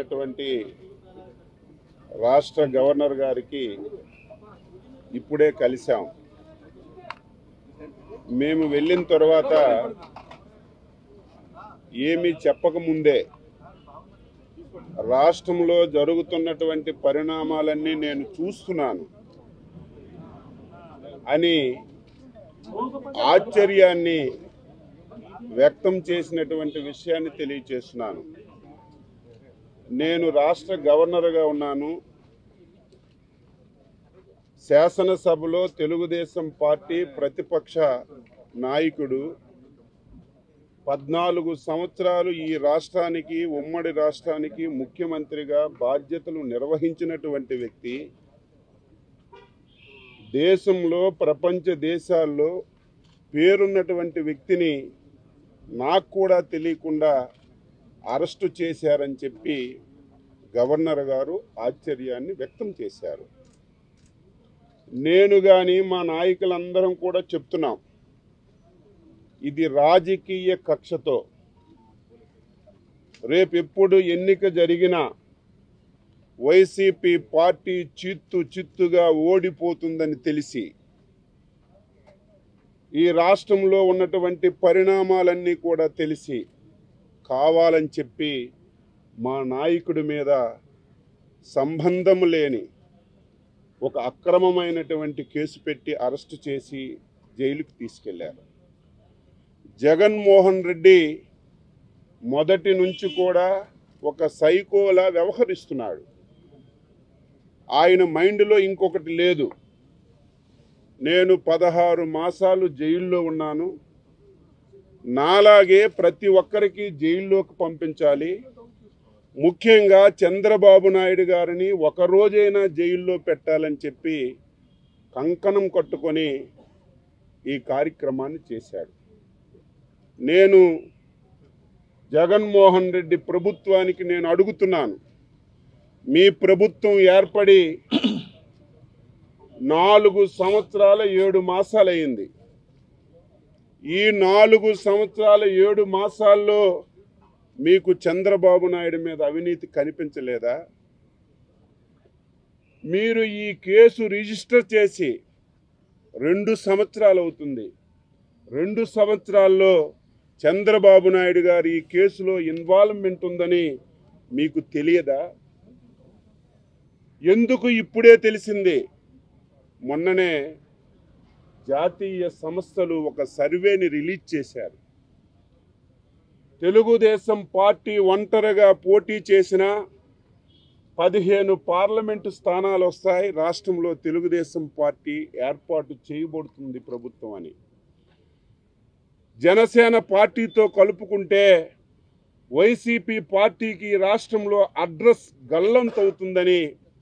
అయినటువంటి రాష్ట్ర గవర్నర్ గారికి ఇప్పుడే కలిశాం మేము వెళ్ళిన తర్వాత ఏమీ చెప్పకముందే రాష్ట్రంలో జరుగుతున్నటువంటి పరిణామాలన్నీ నేను చూస్తున్నాను అని ఆశ్చర్యాన్ని వ్యక్తం చేసినటువంటి విషయాన్ని తెలియచేస్తున్నాను నేను రాష్ట్ర గవర్నర్గా ఉన్నాను శాసనసభలో తెలుగుదేశం పార్టీ ప్రతిపక్ష నాయకుడు పద్నాలుగు సంవత్సరాలు ఈ రాష్ట్రానికి ఉమ్మడి రాష్ట్రానికి ముఖ్యమంత్రిగా బాధ్యతలు నిర్వహించినటువంటి వ్యక్తి దేశంలో ప్రపంచ దేశాల్లో పేరున్నటువంటి వ్యక్తిని నాకు కూడా తెలియకుండా అరెస్టు చేశారని చెప్పి గవర్నర్ గారు ఆశ్చర్యాన్ని వ్యక్తం చేశారు నేను కానీ మా నాయకులందరం కూడా చెప్తున్నాం ఇది రాజకీయ కక్షతో రేపెప్పుడు ఎన్నిక జరిగినా వైసీపీ పార్టీ చిత్తు చిత్తుగా ఓడిపోతుందని తెలిసి ఈ రాష్ట్రంలో ఉన్నటువంటి పరిణామాలన్నీ కూడా తెలిసి కావాలని చెప్పి మా నాయకుడి మీద సంబంధం లేని ఒక అక్రమమైనటువంటి కేసు పెట్టి అరెస్టు చేసి జైలుకు తీసుకెళ్లారు జగన్మోహన్ రెడ్డి మొదటి నుంచి కూడా ఒక సైకోలా వ్యవహరిస్తున్నాడు ఆయన మైండ్లో ఇంకొకటి లేదు నేను పదహారు మాసాలు జైల్లో ఉన్నాను నాలాగే ప్రతి ఒక్కరికి జైల్లోకి పంపించాలి ముఖ్యంగా చంద్రబాబు నాయుడు గారిని ఒక రోజైనా జైల్లో పెట్టాలని చెప్పి కంకణం కట్టుకొని ఈ కార్యక్రమాన్ని చేశాడు నేను జగన్మోహన్ రెడ్డి ప్రభుత్వానికి నేను అడుగుతున్నాను మీ ప్రభుత్వం ఏర్పడి నాలుగు సంవత్సరాల ఏడు మాసాలయ్యింది ఈ నాలుగు సంవత్సరాల ఏడు మాసాల్లో మీకు చంద్రబాబు నాయుడు మీద అవినీతి కనిపించలేదా మీరు ఈ కేసు రిజిస్టర్ చేసి రెండు సంవత్సరాలు అవుతుంది రెండు సంవత్సరాల్లో చంద్రబాబు నాయుడు గారు ఈ కేసులో ఇన్వాల్వ్మెంట్ ఉందని మీకు తెలియదా ఎందుకు ఇప్పుడే తెలిసింది మొన్ననే జాతీయ సంస్థలు ఒక సర్వేని రిలీజ్ చేశారు తెలుగుదేశం పార్టీ ఒంటరిగా పోటీ చేసిన పదిహేను పార్లమెంటు స్థానాలు వస్తాయి రాష్ట్రంలో తెలుగుదేశం పార్టీ ఏర్పాటు చేయబడుతుంది ప్రభుత్వం అని జనసేన పార్టీతో కలుపుకుంటే వైసీపీ పార్టీకి ఈ రాష్ట్రంలో అడ్రస్ గల్లంతవుతుందని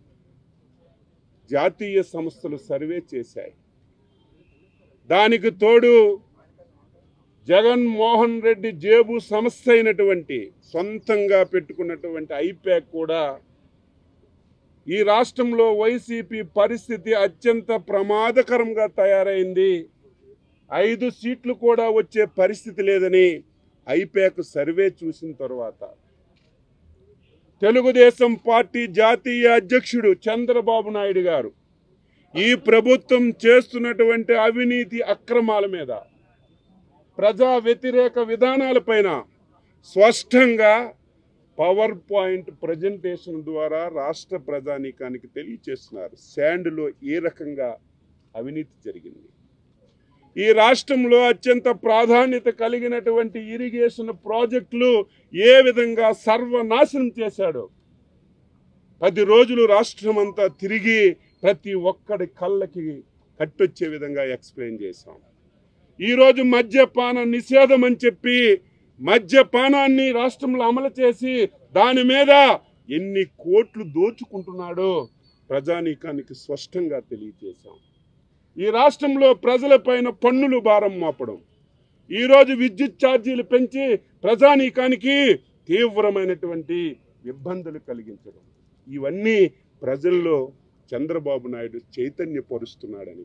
జాతీయ సంస్థలు సర్వే చేశాయి దానికి తోడు జగన్మోహన్ రెడ్డి జేబు సంస్థ అయినటువంటి సొంతంగా పెట్టుకున్నటువంటి ఐప్యాక్ కూడా ఈ రాష్ట్రంలో వైసీపీ పరిస్థితి అత్యంత ప్రమాదకరంగా తయారైంది ఐదు సీట్లు కూడా వచ్చే పరిస్థితి లేదని ఐప్యాక్ సర్వే చూసిన తర్వాత తెలుగుదేశం పార్టీ జాతీయ అధ్యక్షుడు చంద్రబాబు నాయుడు గారు ఈ ప్రభుత్వం చేస్తున్నటువంటి అవినీతి అక్రమాల మీద ప్రజా వ్యతిరేక విధానాలపైన స్పష్టంగా పవర్ పాయింట్ ప్రజెంటేషన్ ద్వారా రాష్ట్ర ప్రజానీకానికి తెలియచేస్తున్నారు శాండ్లో ఏ రకంగా అవినీతి జరిగింది ఈ రాష్ట్రంలో అత్యంత ప్రాధాన్యత కలిగినటువంటి ఇరిగేషన్ ప్రాజెక్టులు ఏ విధంగా సర్వనాశనం చేశాడో పది రోజులు రాష్ట్రం అంతా తిరిగి ప్రతి ఒక్కడి కళ్ళకి కట్టొచ్చే విధంగా ఎక్స్ప్లెయిన్ చేశాం ఈరోజు మద్యపాన నిషేధం అని చెప్పి మద్యపానాన్ని రాష్ట్రంలో అమలు చేసి దాని మీద ఎన్ని కోట్లు దోచుకుంటున్నాడో ప్రజానీకానికి స్పష్టంగా తెలియజేశాం ఈ రాష్ట్రంలో ప్రజలపైన పన్నులు భారం మోపడం ఈరోజు విద్యుత్ ఛార్జీలు పెంచి ప్రజానీకానికి తీవ్రమైనటువంటి ఇబ్బందులు కలిగించడం ఇవన్నీ ప్రజల్లో చంద్రబాబు నాయుడు చైతన్యపరుస్తున్నాడని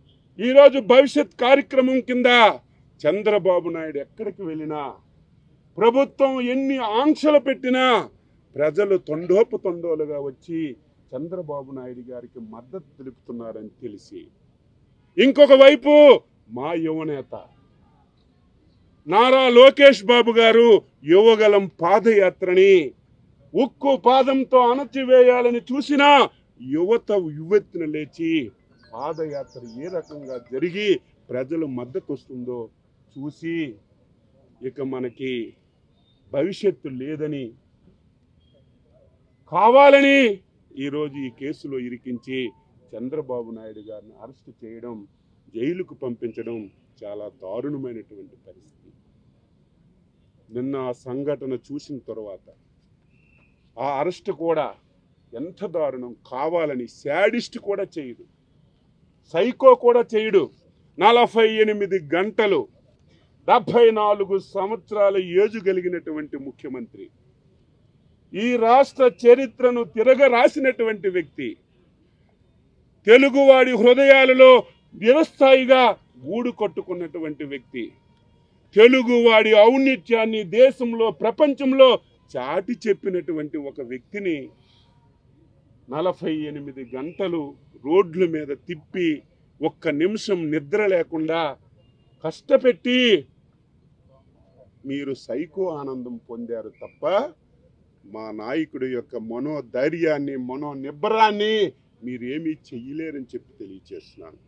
ఈరోజు భవిష్యత్ కార్యక్రమం కింద చంద్రబాబు నాయుడు ఎక్కడికి వెళ్ళినా ప్రభుత్వం ఎన్ని ఆంక్షలు పెట్టినా ప్రజలు తొండోపు తొండోలుగా వచ్చి చంద్రబాబు నాయుడు గారికి మద్దతు తెలుపుతున్నారని తెలిసి ఇంకొక వైపు మా యువనేత నారా లోకేష్ బాబు గారు యువగలం పాదయాత్రని ఉక్కు పాదంతో అణచివేయాలని చూసినా యువత యువెత్తున లేచి పాదయాత్ర ఏ రకంగా జరిగి ప్రజలు మద్దతు వస్తుందో చూసి ఇక మనకి భవిష్యత్తు లేదని కావాలని ఈరోజు ఈ కేసులో ఇరికించి చంద్రబాబు నాయుడు గారిని అరెస్ట్ చేయడం జైలుకు పంపించడం చాలా దారుణమైనటువంటి పరిస్థితి నిన్న ఆ సంఘటన చూసిన తర్వాత ఆ అరెస్ట్ కూడా ఎంత దారుణం కావాలని శాడిస్ట్ కూడా చేయడు సైకో కూడా చేయడు నలభై ఎనిమిది గంటలు డెబ్బై నాలుగు సంవత్సరాల ఏజు కలిగినటువంటి ముఖ్యమంత్రి ఈ రాష్ట్ర చరిత్రను తిరగ రాసినటువంటి వ్యక్తి తెలుగువాడి హృదయాలలో వ్యవస్థాయిగా గూడు కట్టుకున్నటువంటి వ్యక్తి తెలుగువాడి ఔన్నిత్యాన్ని దేశంలో ప్రపంచంలో చాటి చెప్పినటువంటి ఒక వ్యక్తిని నలభై ఎనిమిది గంటలు రోడ్ల మీద తిప్పి ఒక్క నిమిషం నిద్ర లేకుండా కష్టపెట్టి మీరు సైకో ఆనందం పొందారు తప్ప మా నాయకుడి యొక్క మనోధైర్యాన్ని మనో నిబ్బరాన్ని మీరేమీ చెయ్యలేరని చెప్పి తెలియచేస్తున్నాను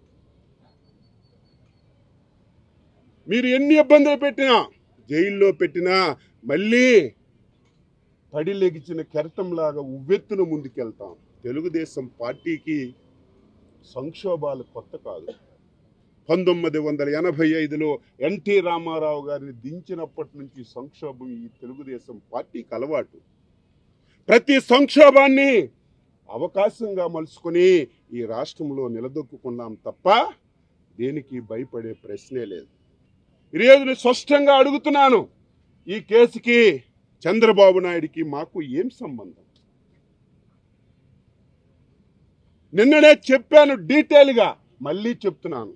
మీరు ఎన్ని ఇబ్బందులు పెట్టినా జైల్లో పెట్టినా మళ్ళీ పడి లెగిచిన కెరటంలాగా ఉవ్వెత్తున ముందుకెళ్తాం తెలుగుదేశం పార్టీకి సంక్షోభాలు కొత్త కాదు పంతొమ్మిది వందల ఎనభై ఐదులో ఎన్టీ రామారావు గారిని దించినప్పటి నుంచి సంక్షోభం ఈ తెలుగుదేశం పార్టీకి అలవాటు ప్రతి సంక్షోభాన్ని అవకాశంగా మలుచుకొని ఈ రాష్ట్రంలో నిలదొక్కుకున్నాం తప్ప దేనికి భయపడే ప్రశ్నే లేదు ఈరోజు నేను స్పష్టంగా అడుగుతున్నాను ఈ కేసుకి చంద్రబాబు నాయుడికి మాకు ఏం సంబంధం నిన్ననే చెప్పాను డీటెయిల్గా మళ్ళీ చెప్తున్నాను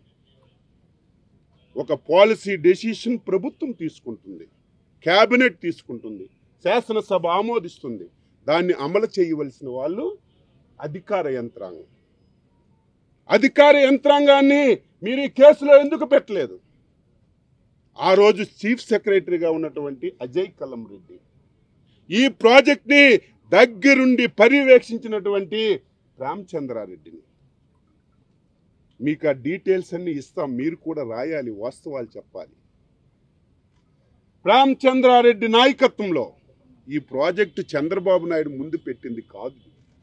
ఒక పాలసీ డెసిషన్ ప్రభుత్వం తీసుకుంటుంది కేబినెట్ తీసుకుంటుంది శాసనసభ ఆమోదిస్తుంది దాన్ని అమలు చేయవలసిన వాళ్ళు అధికార యంత్రాంగం అధికార యంత్రాంగాన్ని మీరు ఈ కేసులో ఎందుకు పెట్టలేదు ఆ రోజు చీఫ్ సెక్రటరీగా ఉన్నటువంటి అజయ్ కల్లం రెడ్డి ఈ ప్రాజెక్ట్ని దగ్గరుండి పర్యవేక్షించినటువంటి రామచంద్రారెడ్డిని మీకు ఆ డీటెయిల్స్ అన్ని ఇస్తాం మీరు కూడా రాయాలి వాస్తవాలు చెప్పాలి రామచంద్రారెడ్డి నాయకత్వంలో ఈ ప్రాజెక్టు చంద్రబాబు నాయుడు ముందు పెట్టింది కాదు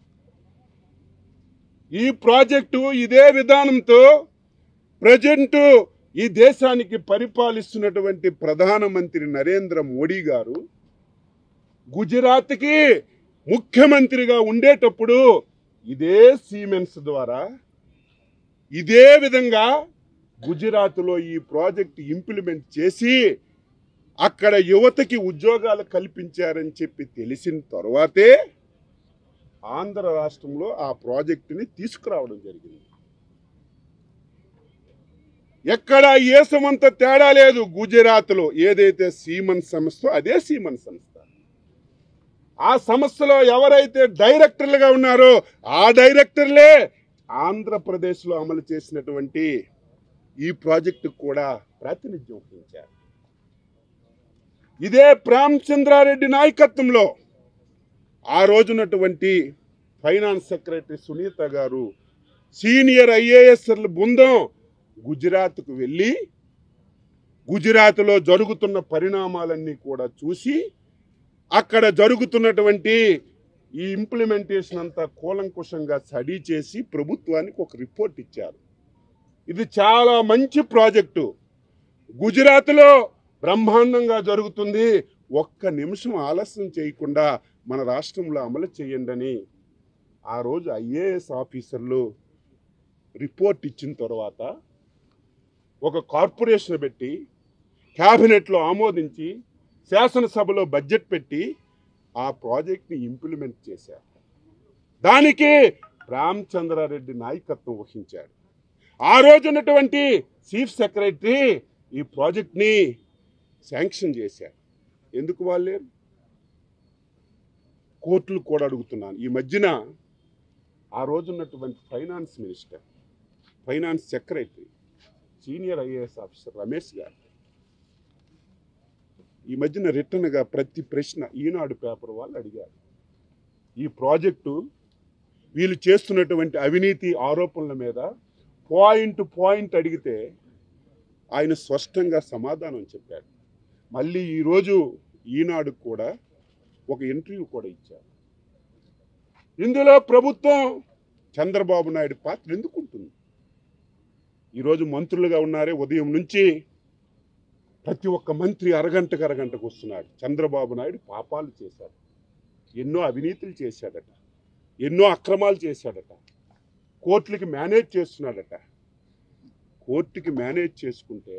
ఈ ప్రాజెక్టు ఇదే విధానంతో ప్రజెంట్ ఈ దేశానికి పరిపాలిస్తున్నటువంటి ప్రధానమంత్రి నరేంద్ర మోడీ గారు గుజరాత్కి ముఖ్యమంత్రిగా ఉండేటప్పుడు ఇదే సీమెన్స్ ద్వారా ఇదే విధంగా గుజరాత్లో ఈ ప్రాజెక్ట్ ఇంప్లిమెంట్ చేసి అక్కడ యువతకి ఉద్యోగాలు కల్పించారని చెప్పి తెలిసిన తర్వాతే ఆంధ్ర రాష్ట్రంలో ఆ ప్రాజెక్టుని తీసుకురావడం జరిగింది ఎక్కడ ఏసమంత తేడా లేదు గుజరాత్లో ఏదైతే సీమన్ సంస్థ అదే సీమన్ సంస్థ ఆ సంస్థలో ఎవరైతే డైరెక్టర్లుగా ఉన్నారో ఆ డైరెక్టర్లే ఆంధ్రప్రదేశ్లో అమలు చేసినటువంటి ఈ ప్రాజెక్టు కూడా ప్రాతినిధ్యం వహించారు ఇదే రామచంద్రారెడ్డి నాయకత్వంలో ఆ రోజునటువంటి ఫైనాన్స్ సెక్రటరీ సునీత గారు సీనియర్ ఐఏఎస్ల బృందం గుజరాత్కు వెళ్ళి గుజరాత్లో జరుగుతున్న పరిణామాలన్నీ కూడా చూసి అక్కడ జరుగుతున్నటువంటి ఈ ఇంప్లిమెంటేషన్ అంతా కూలంకుషంగా స్టడీ చేసి ప్రభుత్వానికి ఒక రిపోర్ట్ ఇచ్చారు ఇది చాలా మంచి ప్రాజెక్టు గుజరాత్లో బ్రహ్మాండంగా జరుగుతుంది ఒక్క నిమిషం ఆలస్యం చేయకుండా మన రాష్ట్రంలో అమలు చేయండి అని ఆ రోజు ఐఏఎస్ ఆఫీసర్లు రిపోర్ట్ ఇచ్చిన తర్వాత ఒక కార్పొరేషన్ పెట్టి క్యాబినెట్లో ఆమోదించి శాసనసభలో బడ్జెట్ పెట్టి ఆ ప్రాజెక్ట్ని ఇంప్లిమెంట్ చేశారు దానికి రామచంద్రారెడ్డి నాయకత్వం వహించాడు ఆ రోజు ఉన్నటువంటి చీఫ్ సెక్రటరీ ఈ ప్రాజెక్ట్ని శాంక్షన్ చేశారు ఎందుకు వాళ్ళేరు కోర్టులు కూడా అడుగుతున్నాను ఈ మధ్యన ఆ రోజున్నటువంటి finance minister finance secretary senior IAS officer Ramesh garu ఈ మధ్యన రిటర్న్గా ప్రతి ప్రశ్న ఈనాడు పేపర్ వాళ్ళు అడిగారు ఈ ప్రాజెక్టు వీళ్ళు చేస్తున్నటువంటి అవినీతి ఆరోపణల మీద పాయింట్ పాయింట్ అడిగితే ఆయన స్పష్టంగా సమాధానం చెప్పాడు మళ్ళీ ఈరోజు ఈనాడు కూడా ఒక ఇంటర్వ్యూ కూడా ఇచ్చారు ఇందులో ప్రభుత్వం చంద్రబాబు నాయుడు పాత్ర ఎందుకు ఉంటుంది ఈరోజు మంత్రులుగా ఉన్నారే ఉదయం నుంచి ప్రతి ఒక్క మంత్రి అరగంటకు అరగంటకు వస్తున్నాడు చంద్రబాబు నాయుడు పాపాలు చేశాడు ఎన్నో అవినీతులు చేశాడట ఎన్నో అక్రమాలు చేశాడట కోర్టులకి మేనేజ్ చేస్తున్నాడట కోర్టుకి మేనేజ్ చేసుకుంటే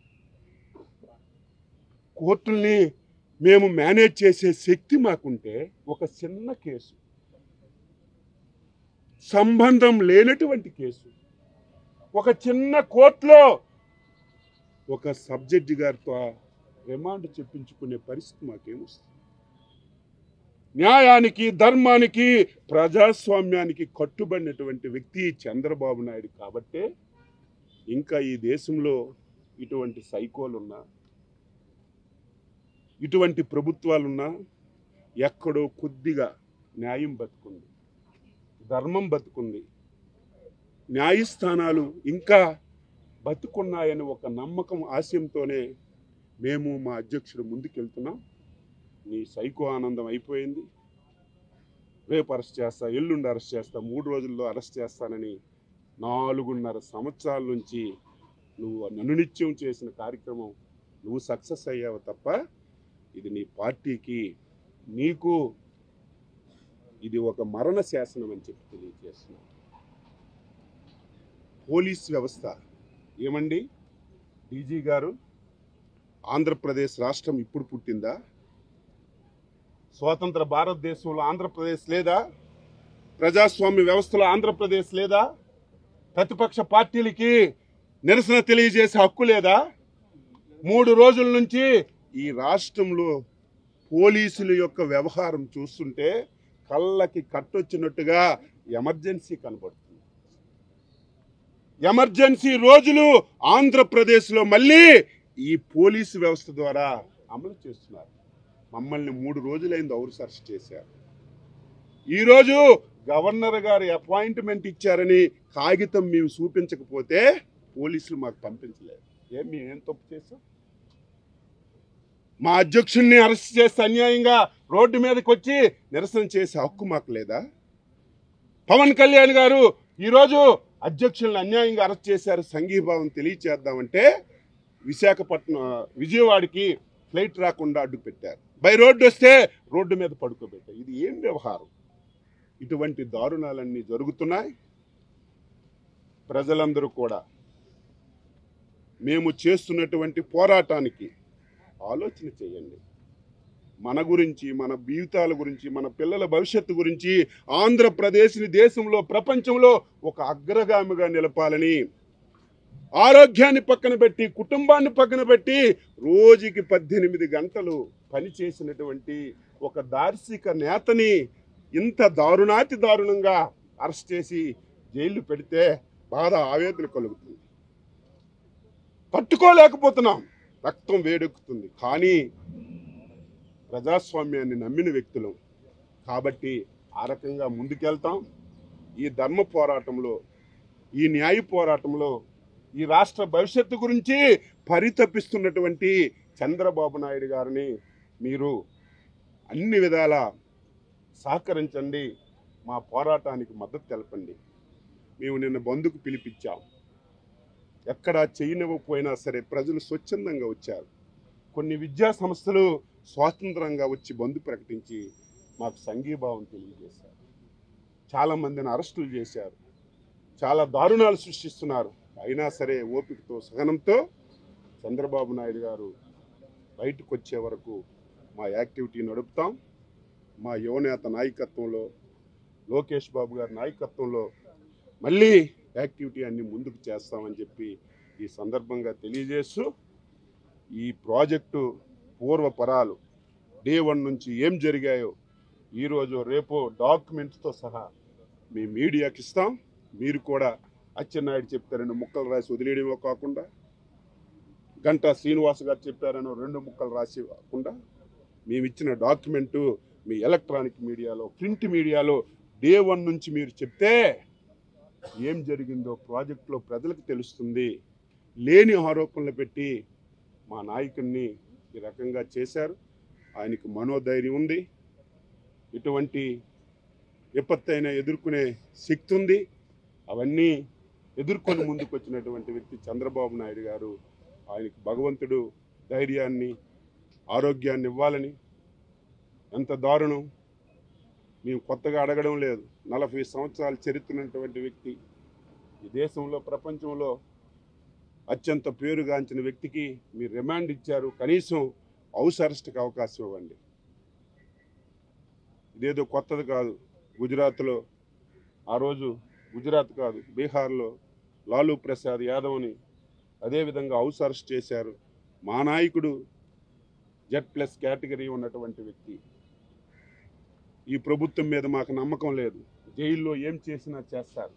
కోర్టుల్ని మేము మేనేజ్ చేసే శక్తి మాకుంటే ఒక చిన్న కేసు సంబంధం లేనటువంటి కేసు ఒక చిన్న కోర్టులో ఒక సబ్జెక్ట్ గారితో రిమాండ్ చెప్పించుకునే పరిస్థితి మాకేమొస్తుంది న్యాయానికి ధర్మానికి ప్రజాస్వామ్యానికి కట్టుబడినటువంటి వ్యక్తి చంద్రబాబు నాయుడు కాబట్టే ఇంకా ఈ దేశంలో ఇటువంటి సైకోలున్నా ఇటువంటి ప్రభుత్వాలున్నా ఎక్కడో కొద్దిగా న్యాయం బతుకుంది ధర్మం బతుకుంది న్యాయస్థానాలు ఇంకా బతుకున్నాయని ఒక నమ్మకం ఆశయంతోనే మేము మా అధ్యక్షుడు ముందుకెళ్తున్నాం నీ సైకో ఆనందం అయిపోయింది రేపు అరెస్ట్ చేస్తా ఎల్లుండి అరెస్ట్ చేస్తా మూడు రోజుల్లో అరెస్ట్ చేస్తానని నాలుగున్నర సంవత్సరాల నుంచి నువ్వు ననునిత్యం చేసిన కార్యక్రమం నువ్వు సక్సెస్ అయ్యావు తప్ప ఇది నీ పార్టీకి నీకు ఇది ఒక మరణ శాసనం అని చెప్పి తెలియజేస్తున్నాను పోలీస్ వ్యవస్థ ఏమండి డీజీ గారు ఆంధ్రప్రదేశ్ రాష్ట్రం ఇప్పుడు పుట్టిందా స్వతంత్ర భారతదేశంలో ఆంధ్రప్రదేశ్ లేదా ప్రజాస్వామ్య వ్యవస్థలో ఆంధ్రప్రదేశ్ లేదా ప్రతిపక్ష పార్టీలకి నిరసన తెలియజేసే హక్కు లేదా మూడు రోజుల నుంచి ఈ రాష్ట్రంలో పోలీసుల యొక్క వ్యవహారం చూస్తుంటే కళ్ళకి కట్టొచ్చినట్టుగా ఎమర్జెన్సీ కనబడుతుంది ఎమర్జెన్సీ రోజులు ఆంధ్రప్రదేశ్లో మళ్ళీ ఈ పోలీసు వ్యవస్థ ద్వారా అమలు చేస్తున్నారు మమ్మల్ని మూడు రోజులైంది ఔరు అరెస్ట్ చేశారు ఈరోజు గవర్నర్ గారు అపాయింట్మెంట్ ఇచ్చారని కాగితం మేము చూపించకపోతే పోలీసులు మాకు పంపించలేదు ఏం మేమేం తప్పు చేసాం మా అధ్యక్షుడిని అరెస్ట్ చేస్తే అన్యాయంగా రోడ్డు మీదకి వచ్చి నిరసన చేసే హక్కు మాకు లేదా పవన్ కళ్యాణ్ గారు ఈరోజు అధ్యక్షులను అన్యాయంగా అరెస్ట్ చేశారు సంఘీభావం తెలియచేద్దామంటే విశాఖపట్నం విజయవాడకి ఫ్లైట్ రాకుండా అడ్డు పెట్టారు బై రోడ్డు వస్తే రోడ్డు మీద పడుకోబెట్టారు ఇది ఏం వ్యవహారం ఇటువంటి దారుణాలన్నీ జరుగుతున్నాయి ప్రజలందరూ కూడా మేము చేస్తున్నటువంటి పోరాటానికి ఆలోచన చేయండి మన గురించి మన జీవితాల గురించి మన పిల్లల భవిష్యత్తు గురించి ఆంధ్రప్రదేశ్ని దేశంలో ప్రపంచంలో ఒక అగ్రగామిగా నిలపాలని ఆరోగ్యాన్ని పక్కన పెట్టి కుటుంబాన్ని పక్కన పెట్టి రోజుకి పద్దెనిమిది గంటలు పనిచేసినటువంటి ఒక దార్శిక నేతని ఇంత దారుణాతి దారుణంగా అరెస్ట్ చేసి జైలు పెడితే బాధ ఆవేదన కలుగుతుంది తట్టుకోలేకపోతున్నాం రక్తం వేడెక్కుతుంది కానీ ప్రజాస్వామ్యాన్ని నమ్మిన వ్యక్తులు కాబట్టి ఆ రకంగా ముందుకెళ్తాం ఈ ధర్మ పోరాటంలో ఈ న్యాయ పోరాటంలో ఈ రాష్ట్ర భవిష్యత్తు గురించి పరితపిస్తున్నటువంటి చంద్రబాబు నాయుడు గారిని మీరు అన్ని విధాల సహకరించండి మా పోరాటానికి మద్దతు తెలపండి మేము నిన్న బంధుకు పిలిపించాం ఎక్కడా చేయనివ్వకపోయినా సరే ప్రజలు స్వచ్ఛందంగా వచ్చారు కొన్ని విద్యా సంస్థలు స్వాతంత్రంగా వచ్చి బంధు ప్రకటించి మాకు సంఘీభావం తెలియజేశారు చాలామందిని అరెస్టులు చేశారు చాలా దారుణాలు సృష్టిస్తున్నారు అయినా సరే ఓపికతో సహనంతో చంద్రబాబు నాయుడు గారు బయటకు వచ్చే వరకు మా యాక్టివిటీ నడుపుతాం మా యువనేత నాయకత్వంలో లోకేష్ బాబు గారి నాయకత్వంలో మళ్ళీ యాక్టివిటీ అన్ని ముందుకు చేస్తామని చెప్పి ఈ సందర్భంగా తెలియజేస్తూ ఈ ప్రాజెక్టు పూర్వపరాలు డే వన్ నుంచి ఏం జరిగాయో ఈరోజు రేపు డాక్యుమెంట్స్తో సహా మీ మీడియాకి ఇస్తాం మీరు కూడా అచ్చెన్నాయుడు చెప్తారని ముక్కలు రాసి వదిలేయడమే కాకుండా గంటా శ్రీనివాస్ గారు చెప్పారని రెండు ముక్కలు రాసి కాకుండా మేము ఇచ్చిన డాక్యుమెంటు మీ ఎలక్ట్రానిక్ మీడియాలో ప్రింట్ మీడియాలో డే వన్ నుంచి మీరు చెప్తే ఏం జరిగిందో ప్రాజెక్టులో ప్రజలకు తెలుస్తుంది లేని ఆరోపణలు పెట్టి మా నాయకుడిని ఈ రకంగా చేశారు ఆయనకు మనోధైర్యం ఉంది ఇటువంటి విపత్తైనా ఎదుర్కొనే శక్తి ఉంది అవన్నీ ఎదుర్కొని ముందుకు వచ్చినటువంటి వ్యక్తి చంద్రబాబు నాయుడు గారు ఆయనకు భగవంతుడు ధైర్యాన్ని ఆరోగ్యాన్ని ఇవ్వాలని ఎంత దారుణం మేము కొత్తగా అడగడం లేదు నలభై సంవత్సరాల చరిత్ర ఉన్నటువంటి వ్యక్తి ఈ దేశంలో ప్రపంచంలో అత్యంత పేరుగాంచిన వ్యక్తికి మీరు రిమాండ్ ఇచ్చారు కనీసం హౌస్ అరెస్ట్కి అవకాశం ఇవ్వండి ఇదేదో కొత్తది కాదు గుజరాత్లో ఆ రోజు గుజరాత్ కాదు బీహార్లో లాలూ ప్రసాద్ యాదవ్ని అదేవిధంగా హౌస్ అరెస్ట్ చేశారు మా నాయకుడు జెడ్ ప్లస్ కేటగిరీ ఉన్నటువంటి వ్యక్తి ఈ ప్రభుత్వం మీద మాకు నమ్మకం లేదు జైల్లో ఏం చేసినా చేస్తారు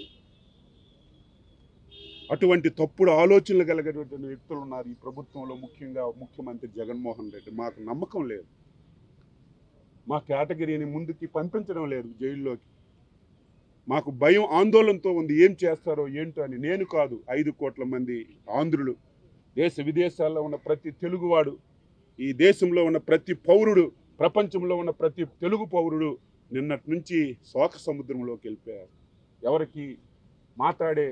అటువంటి తప్పుడు ఆలోచనలు కలిగేటువంటి వ్యక్తులు ఉన్నారు ఈ ప్రభుత్వంలో ముఖ్యంగా ముఖ్యమంత్రి జగన్మోహన్ రెడ్డి మాకు నమ్మకం లేదు మా కేటగిరీని ముందుకి పంపించడం లేదు జైల్లోకి మాకు భయం ఆందోళనతో ఉంది ఏం చేస్తారో ఏంటో అని నేను కాదు ఐదు కోట్ల మంది ఆంధ్రులు దేశ విదేశాల్లో ఉన్న ప్రతి తెలుగువాడు ఈ దేశంలో ఉన్న ప్రతి పౌరుడు ప్రపంచంలో ఉన్న ప్రతి తెలుగు పౌరుడు నిన్నటి నుంచి శోక సముద్రంలోకి వెళ్ళిపోయారు ఎవరికి మాట్లాడే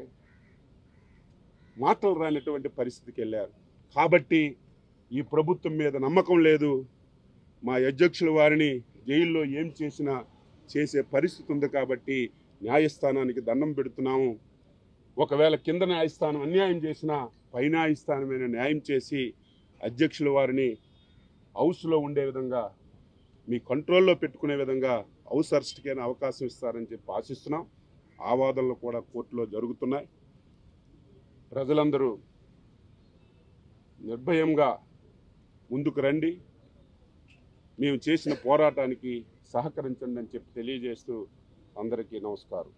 మాటలు రానటువంటి పరిస్థితికి వెళ్ళారు కాబట్టి ఈ ప్రభుత్వం మీద నమ్మకం లేదు మా అధ్యక్షుల వారిని జైల్లో ఏం చేసినా చేసే పరిస్థితి ఉంది కాబట్టి న్యాయస్థానానికి దండం పెడుతున్నాము ఒకవేళ కింద న్యాయస్థానం అన్యాయం చేసినా పై న్యాయస్థానమైన న్యాయం చేసి అధ్యక్షుల వారిని హౌస్లో ఉండే విధంగా మీ కంట్రోల్లో పెట్టుకునే విధంగా హౌస్ అరెస్ట్కైనా అవకాశం ఇస్తారని చెప్పి ఆశిస్తున్నాం ఆ వాదనలు కూడా కోర్టులో జరుగుతున్నాయి ప్రజలందరూ నిర్భయంగా ముందుకు రండి మేము చేసిన పోరాటానికి సహకరించండి అని చెప్పి తెలియజేస్తూ అందరికీ నమస్కారం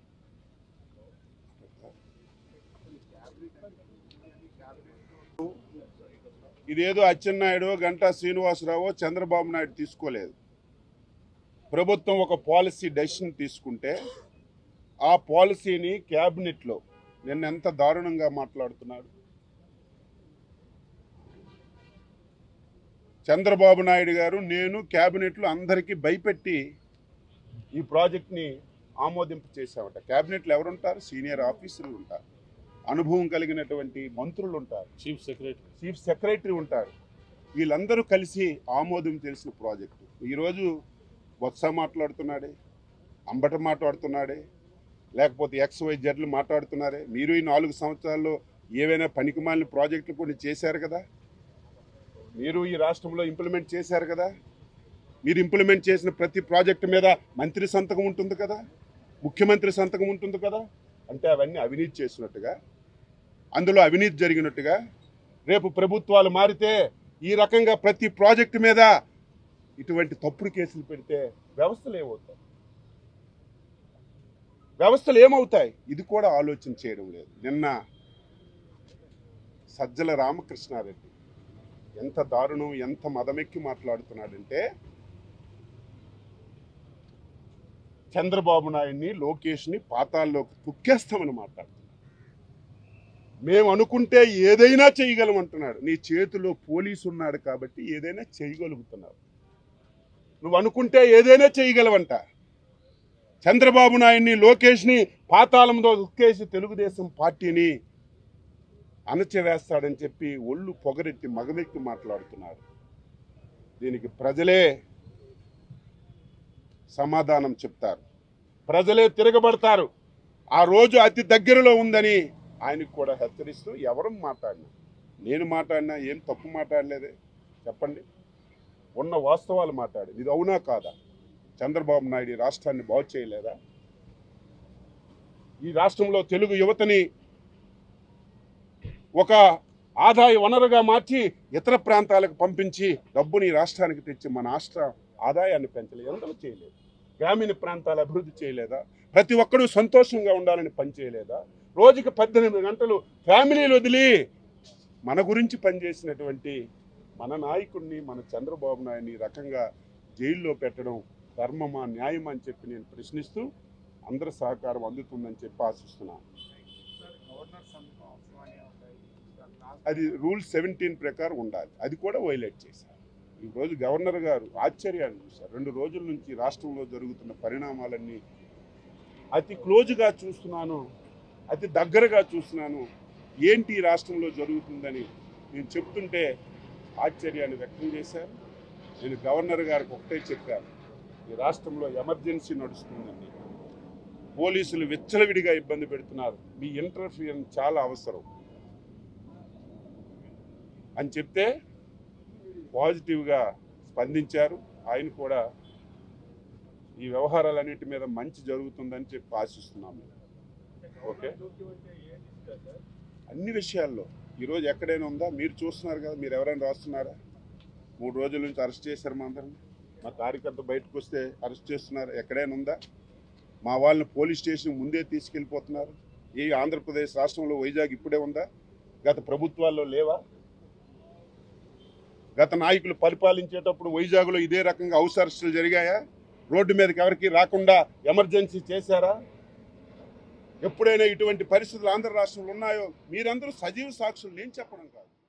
ఇదేదో అచ్చెన్నాయుడు గంటా శ్రీనివాసరావు చంద్రబాబు నాయుడు తీసుకోలేదు ప్రభుత్వం ఒక పాలసీ డెసిషన్ తీసుకుంటే ఆ పాలసీని క్యాబినెట్లో నిన్న ఎంత దారుణంగా మాట్లాడుతున్నాడు చంద్రబాబు నాయుడు గారు నేను క్యాబినెట్లో అందరికీ భయపెట్టి ఈ ప్రాజెక్ట్ని ఆమోదింపు చేశామట క్యాబినెట్లో ఎవరుంటారు సీనియర్ ఆఫీసర్లు ఉంటారు అనుభవం కలిగినటువంటి మంత్రులు ఉంటారు చీఫ్ సెక్రటరీ చీఫ్ సెక్రటరీ ఉంటారు వీళ్ళందరూ కలిసి ఆమోదం తెలిసిన ప్రాజెక్టు ఈరోజు బొత్స మాట్లాడుతున్నాడే అంబట మాట్లాడుతున్నాడే లేకపోతే ఎక్స్ వై జెడ్లు మాట్లాడుతున్నారే మీరు ఈ నాలుగు సంవత్సరాల్లో ఏవైనా పనికిమాలిన ప్రాజెక్టులు కొన్ని చేశారు కదా మీరు ఈ రాష్ట్రంలో ఇంప్లిమెంట్ చేశారు కదా మీరు ఇంప్లిమెంట్ చేసిన ప్రతి ప్రాజెక్టు మీద మంత్రి సంతకం ఉంటుంది కదా ముఖ్యమంత్రి సంతకం ఉంటుంది కదా అంటే అవన్నీ అవినీతి చేసినట్టుగా అందులో అవినీతి జరిగినట్టుగా రేపు ప్రభుత్వాలు మారితే ఈ రకంగా ప్రతి ప్రాజెక్టు మీద ఇటువంటి తప్పుడు కేసులు పెడితే వ్యవస్థలు ఏమవుతాయి వ్యవస్థలు ఏమవుతాయి ఇది కూడా ఆలోచన చేయడం లేదు నిన్న సజ్జల రామకృష్ణారెడ్డి ఎంత దారుణం ఎంత మదమెక్కి మాట్లాడుతున్నాడంటే చంద్రబాబు నాయుడిని లోకేష్ని పాతాల్లోకి తొక్కేస్తామని మాట్లాడుతున్నాడు మేము అనుకుంటే ఏదైనా చేయగలం అంటున్నాడు నీ చేతిలో పోలీసు ఉన్నాడు కాబట్టి ఏదైనా చేయగలుగుతున్నావు నువ్వు అనుకుంటే ఏదైనా చేయగలవంట చంద్రబాబు నాయుడిని లోకేష్ని పాతాళంలో ఉక్కేసి తెలుగుదేశం పార్టీని అణచివేస్తాడని చెప్పి ఒళ్ళు పొగరెత్తి మగమెక్కి మాట్లాడుతున్నాడు దీనికి ప్రజలే సమాధానం చెప్తారు ప్రజలే తిరగబడతారు ఆ రోజు అతి దగ్గరలో ఉందని ఆయనకు కూడా హెచ్చరిస్తూ ఎవరు మాట్లాడినా నేను మాట్లాడినా ఏం తప్పు మాట్లాడలేదే చెప్పండి ఉన్న వాస్తవాలు మాట్లాడి ఇది అవునా కాదా చంద్రబాబు నాయుడు ఈ రాష్ట్రాన్ని బాగు చేయలేదా ఈ రాష్ట్రంలో తెలుగు యువతని ఒక ఆదాయ వనరుగా మార్చి ఇతర ప్రాంతాలకు పంపించి డబ్బుని ఈ రాష్ట్రానికి తెచ్చి మన రాష్ట్ర ఆదాయాన్ని పెంచలేదు ఎందుకు చేయలేదు గ్రామీణ ప్రాంతాల అభివృద్ధి చేయలేదా ప్రతి ఒక్కరూ సంతోషంగా ఉండాలని పనిచేయలేదా రోజుకి పద్దెనిమిది గంటలు ఫ్యామిలీలు వదిలి మన గురించి పనిచేసినటువంటి మన నాయకుడిని మన చంద్రబాబు నాయుడిని ఈ రకంగా జైల్లో పెట్టడం ధర్మమా న్యాయమా అని చెప్పి నేను ప్రశ్నిస్తూ అందరి సహకారం అందుతుందని చెప్పి ఆశిస్తున్నాను గవర్నర్ సంతకం అవసరమని ఉంటాయి అది రూల్ సెవెంటీన్ ప్రకారం ఉండాలి అది కూడా వైలేట్ చేశారు ఈరోజు గవర్నర్ గారు ఆశ్చర్యాన్ని చూశారు రెండు రోజుల నుంచి రాష్ట్రంలో జరుగుతున్న పరిణామాలన్నీ అతి క్లోజ్గా చూస్తున్నాను అతి దగ్గరగా చూస్తున్నాను ఏంటి ఈ రాష్ట్రంలో జరుగుతుందని నేను చెప్తుంటే ఆశ్చర్యాన్ని వ్యక్తం చేశారు నేను గవర్నర్ గారికి ఒకటే చెప్పాను ఈ రాష్ట్రంలో ఎమర్జెన్సీ నడుస్తుందండి పోలీసులు విచ్చలవిడిగా ఇబ్బంది పెడుతున్నారు మీ ఇంటర్ఫియరెన్స్ చాలా అవసరం అని చెప్తే పాజిటివ్గా స్పందించారు ఆయన కూడా ఈ వ్యవహారాలన్నిటి మీద మంచి జరుగుతుందని చెప్పి ఆశిస్తున్నాము ఓకే అన్ని విషయాల్లో ఈరోజు ఎక్కడైనా ఉందా మీరు చూస్తున్నారు కదా మీరు ఎవరైనా రాస్తున్నారా మూడు రోజుల నుంచి అరెస్ట్ చేశారు మా అందరిని మా కార్యకర్త బయటకు వస్తే అరెస్ట్ చేస్తున్నారు ఎక్కడైనా ఉందా మా వాళ్ళని పోలీస్ స్టేషన్ ముందే తీసుకెళ్ళిపోతున్నారు ఈ ఆంధ్రప్రదేశ్ రాష్ట్రంలో వైజాగ్ ఇప్పుడే ఉందా గత ప్రభుత్వాల్లో లేవా గత నాయకులు పరిపాలించేటప్పుడు వైజాగ్లో ఇదే రకంగా హౌస్ అరెస్టులు జరిగాయా రోడ్డు మీదకి ఎవరికి రాకుండా ఎమర్జెన్సీ చేశారా ఎప్పుడైనా ఇటువంటి పరిస్థితులు ఆంధ్ర రాష్ట్రంలో ఉన్నాయో మీరందరూ సజీవ సాక్షులు నేను చెప్పడం కాదు